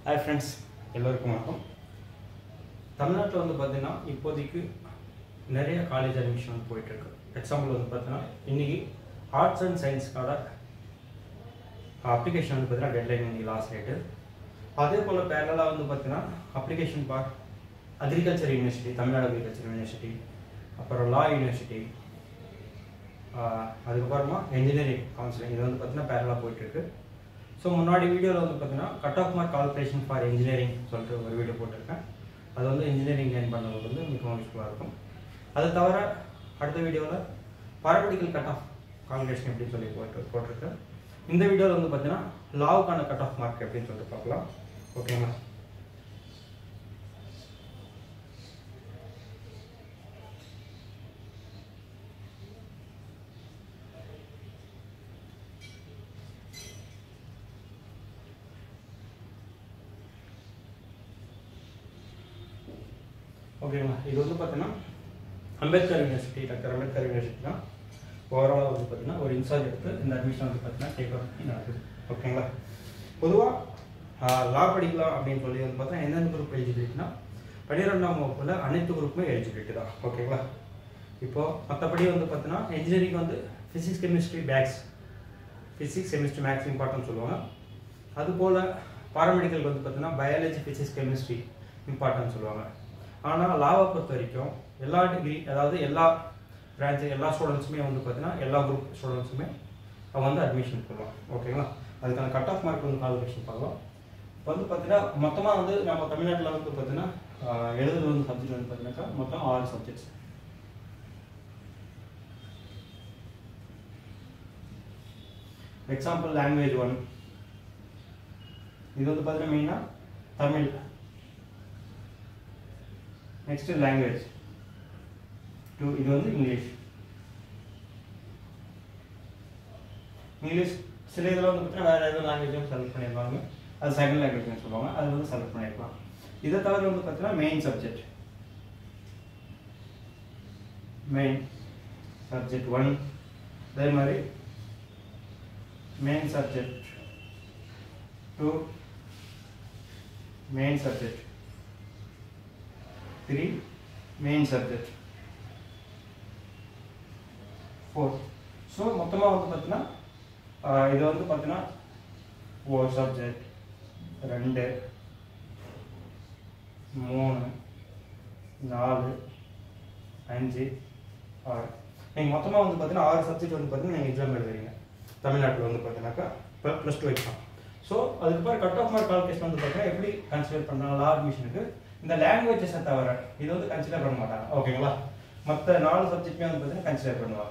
hi friends எல்லோருக்கும் வணக்கம் தமிழ்நாட்டில் வந்து பார்த்தீங்கன்னா இப்போதைக்கு நிறைய காலேஜ் அட்மிஷன் வந்து போயிட்டுருக்கு எக்ஸாம்பிள் வந்து பார்த்தீங்கன்னா இன்றைக்கி ஆர்ட்ஸ் அண்ட் சயின்ஸ்க்கான அப்ளிகேஷன் வந்து பார்த்தீங்கன்னா டெட்லைன் இன்னைக்கு லாஸ்ட் டேட்டு அதே போல் பேரலாக வந்து பார்த்தீங்கன்னா application part agriculture university Tamil Nadu agriculture university அப்புறம் லா யூனிவர்சிட்டி அதுக்கப்புறமா இன்ஜினியரிங் கவுன்சிலிங் இது வந்து பார்த்தீங்கன்னா பேரலாக போயிட்டுருக்கு ஸோ முன்னாடி வீடியோவில் வந்து பார்த்தீங்கன்னா cut off mark calculation for engineering சொல்லிட்டு ஒரு வீடியோ போட்டிருக்கேன் அது வந்து இன்ஜினியரிங் லேர்ன் பண்ணவங்களுக்கு வந்து மிகவும் யூஸ்ஃபுல்லாக இருக்கும் அது தவிர அடுத்த வீடியோவில் பாராமெடிக்கல் கட் ஆஃப் கால்குலேஷன் எப்படின்னு சொல்லி போட்டு போட்டிருக்கேன் இந்த வீடியோவில் வந்து பார்த்தீங்கன்னா லாவுக்கான கட் ஆஃப் மார்க் எப்படின்னு சொல்லிட்டு பார்க்கலாம் ஓகேங்களா ஓகேங்களா இது வந்து பார்த்தீங்கன்னா Ambedkar university doctor Ambedkar university தான் ஓவராலாக வந்து பார்த்தீங்கன்னா ஒரு இன்சார்ஜ் எடுத்து இந்த அட்மிஷன் வந்து பார்த்தீங்கன்னா டேக் ஓவர் நடக்குது ஓகேங்களா பொதுவாக லா படிக்கலாம் அப்படின்னு சொல்லி வந்து பார்த்தா எந்தெந்த குரூப் எலிஜிபிலிட்டினா பன்னிரெண்டாம் வகுப்பில் அனைத்து குரூப்புமே எலிஜிபிலிட்டி தான் ஓகேங்களா இப்போது மற்றபடி வந்து பார்த்தீங்கன்னா இன்ஜினியரிங் வந்து ஃபிசிக்ஸ் கெமிஸ்ட்ரி பேக்ஸ் ஃபிசிக்ஸ் கெமிஸ்ட்ரி மேக்ஸ் இம்பார்ட்டன்ட் சொல்லுவாங்க அதுபோல் பாராமெடிக்கல் வந்து பார்த்தீங்கன்னா பயாலஜி ஃபிசிக்ஸ் கெமிஸ்ட்ரி இம்பார்ட்டன்ட் சொல்லுவாங்க ஆனால் லாவை பொறுத்த வரைக்கும் எல்லா டிகிரி அதாவது எல்லா பிரான்ச்சு எல்லா ஸ்டூடெண்ட்ஸுமே வந்து பார்த்தீங்கன்னா எல்லா குரூப் ஸ்டூடெண்ட்ஸுமே அவங்க வந்து அட்மிஷன் போடலாம் ஓகேங்களா அதுக்கான கட் ஆஃப் மார்க் வந்து கால்குலேஷன் பண்ணலாம் இப்போ வந்து பார்த்தீங்கன்னா மொத்தமாக வந்து நம்ம தமிழ்நாட்டில் வந்து பார்த்தீங்கன்னா எழுதுறது வந்து சப்ஜெக்ட் வந்து பார்த்தீங்கன்னாக்கா மொத்தம் ஆறு சப்ஜெக்ட்ஸ் எக்ஸாம்பிள் லாங்குவேஜ் ஒன் இது வந்து பார்த்தீங்கன்னா மெயினாக தமிழ் நெக்ஸ்ட் லாங்குவேஜ் டூ இது வந்து இங்கிலீஷ் இங்கிலீஷ் சில இதில் வந்து பார்த்தீங்கன்னா வேறு எதுவும் லாங்குவேஜும் செலக்ட் பண்ணியிருப்பாங்க அது செகண்ட் லாங்குவேஜ்னு சொல்லுவாங்க அது வந்து செலக்ட் பண்ணியிருக்கலாம் இதை தவிர வந்து பார்த்தீங்கன்னா main subject main subject one அதே மாதிரி main subject two main subject three main subject four so மொத்தமாக வந்து பார்த்தீங்கன்னா இது வந்து பார்த்தீங்கன்னா ஒரு சப்ஜெக்ட் ரெண்டு மூணு நாலு அஞ்சு ஆறு நீங்கள் மொத்தமாக வந்து பார்த்தீங்கன்னா ஆறு சப்ஜெக்ட் வந்து பார்த்தீங்கன்னா நீங்கள் எக்ஸாம் எழுதுறீங்க தமிழ்நாட்டில் வந்து பார்த்தீங்கன்னாக்கா இப்போ ப்ளஸ் டூ எக்ஸாம் ஸோ அதுக்கப்புறம் கட் ஆஃப் மார்க் கால்குலேஷன் வந்து பார்த்தீங்கன்னா எப்படி கன்சிடர் பண்ணாங்க லா அட்மிஷனுக்கு இந்த லாங்குவேஜஸை தவிர இது வந்து கன்சிடர் பண்ண மாட்டாங்க ஓகேங்களா மற்ற நாலு சப்ஜெக்ட்மே வந்து பார்த்தீங்கன்னா கன்சிடர் பண்ணுவாங்க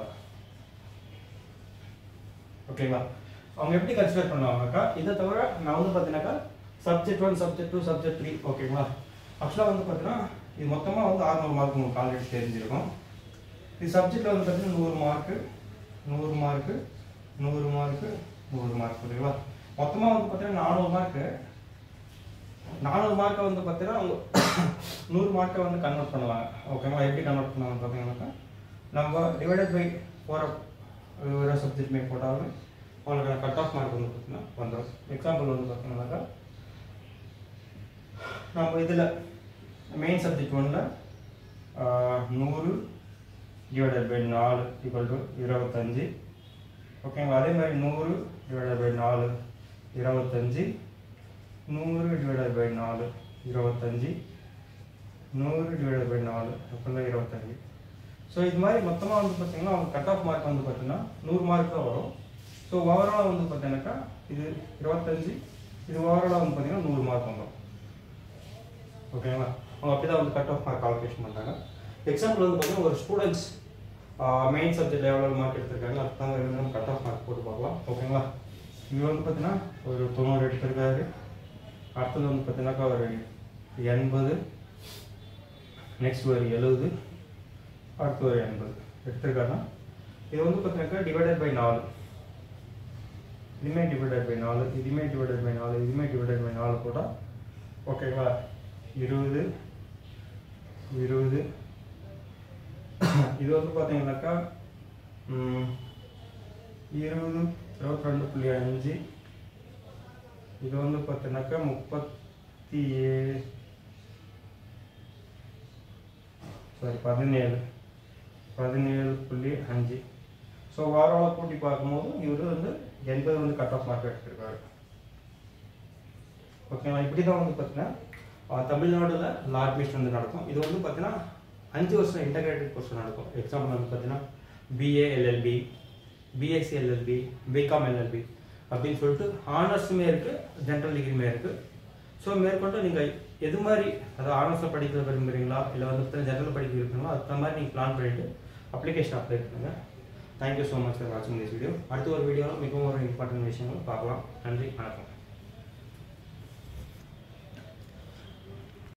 ஓகேங்களா அவங்க எப்படி கன்சிடர் பண்ணுவாங்கக்கா இதை தவிர நான் வந்து பார்த்தீங்கன்னாக்கா subject one subject two subject three ஓகேங்களா ஆக்சுவலாக வந்து பார்த்தீங்கன்னா இது மொத்தமாக வந்து அறுநூறு மார்க் உங்களுக்கு ஆல்ரெடி தெரிஞ்சிருக்கும் இது சப்ஜெக்டில் வந்து பார்த்தீங்கன்னா நூறு மார்க்கு நூறு மார்க்கு நூறு மார்க்கு நூறு மார்க் ஓகேங்களா மொத்தமாக வந்து பார்த்தீங்கன்னா நானூறு மார்க்கு நானூறு மார்க்கை வந்து பார்த்தீங்கன்னா அவங்க நூறு மார்க்கை வந்து கன்வெர்ட் பண்ணுவாங்க ஓகேங்களா எப்படி கன்வெர்ட் பண்ணுவாங்க பார்த்தீங்கன்னாக்கா நம்ம டிவைடட் பை ஃபோர் ஒரு சப்ஜெக்ட்மே போட்டாலும் உங்களுக்கு கட் ஆஃப் மார்க் வந்து பார்த்தீங்கன்னா வந்துடும் எக்ஸாம்பிள் வந்து பார்த்தீங்கன்னாக்கா நம்ம இதில் மெயின் சப்ஜெக்ட் ஒன்றில் நூறு டிவைடட் பை நாலு ஈக்குவல் டு இருபத்தஞ்சி ஓகேங்களா அதே மாதிரி நூறு டிவைடட் பை நாலு இருபத்தஞ்சி நூறு டிவைடட் பை நாலு இருபத்தஞ்சி நூறு டிவைடட் பை நாலு அப்படின்னா இருபத்தஞ்சி ஸோ இது மாதிரி மொத்தமாக வந்து பார்த்தீங்கன்னா அவங்க கட் ஆஃப் மார்க் வந்து பார்த்தீங்கன்னா நூறு மார்க் தான் வரும் ஸோ ஓவராலாக வந்து பார்த்தீங்கன்னாக்கா இது இருபத்தஞ்சி இது ஓவராலாக வந்து பார்த்தீங்கன்னா நூறு மார்க் வந்துடும் ஓகேங்களா அவங்க அப்படி தான் வந்து கட் ஆஃப் மார்க் கால்குலேஷன் பண்ணுறாங்க எக்ஸாம்பிள் வந்து பார்த்தீங்கன்னா ஒரு ஸ்டூடெண்ட்ஸ் மெயின் சப்ஜெக்ட் எவ்வளோ மார்க் எடுத்திருக்காங்க அதுக்கு தான் நம்ம கட் ஆஃப் மார்க் போட்டு பார்க்கலாம் ஓகேங்களா இது வந்து பார்த்தீங்கன்னா ஒரு தொண்ணூறு எடுத்திருக்காரு அடுத்தது வந்து பார்த்தீங்கன்னாக்கா ஒரு எண்பது நெக்ஸ்ட் ஒரு எழுபது அடுத்து ஒரு எண்பது எடுத்திருக்காருன்னா இது வந்து பார்த்தீங்கன்னாக்கா டிவைடட் பை நாலு இதுமே டிவைடட் பை நாலு இதுமே டிவைடட் பை நாலு இதுமே டிவைடட் பை நாலு போட்டால் ஓகேங்களா இருபது இருபது இது வந்து பார்த்தீங்கன்னாக்கா இருபது இருபத்தி ரெண்டு புள்ளி அஞ்சு இது வந்து பார்த்தீங்கன்னாக்கா முப்பத் இருபத்தி ஏழு சாரி பதினேழு பதினேழு புள்ளி அஞ்சு ஸோ ஓவராலாக கூட்டி பார்க்கும்போது இவர் வந்து எண்பது வந்து கட் ஆஃப் மார்க் எடுத்திருக்காரு ஓகேங்களா இப்படி தான் வந்து பார்த்தீங்கன்னா தமிழ்நாடுல லா அட்மிஷன் வந்து நடக்கும் இது வந்து பார்த்தீங்கன்னா அஞ்சு வருஷம் இன்டகிரேட்டட் கோர்ஸ் நடக்கும் எக்ஸாம்பிள் வந்து பார்த்தீங்கன்னா BA LLB BSc LLB BCom LLB அப்படின்னு சொல்லிட்டு ஆனர்ஸுமே இருக்குது ஜென்ரல் டிகிரியுமே இருக்குது ஸோ மேற்கொண்டு நீங்கள் எது மாதிரி அதாவது ஆனர்ஸில் படிக்க விரும்புகிறீங்களா இல்லை வந்து ஜென்ரல் படிக்க விரும்புகிறீங்களோ அதுக்கு மாதிரி நீங்கள் பிளான் பண்ணிவிட்டு அப்ளிகேஷன் அப்ளை பண்ணுங்கள் தேங்க்யூ ஸோ மச் ஃபார் வாட்சிங் திஸ் வீடியோ அடுத்த ஒரு வீடியோவில் மிகவும் ஒரு இம்பார்ட்டன்ட் விஷயங்கள் பார்க்கலாம் நன்றி வணக்கம்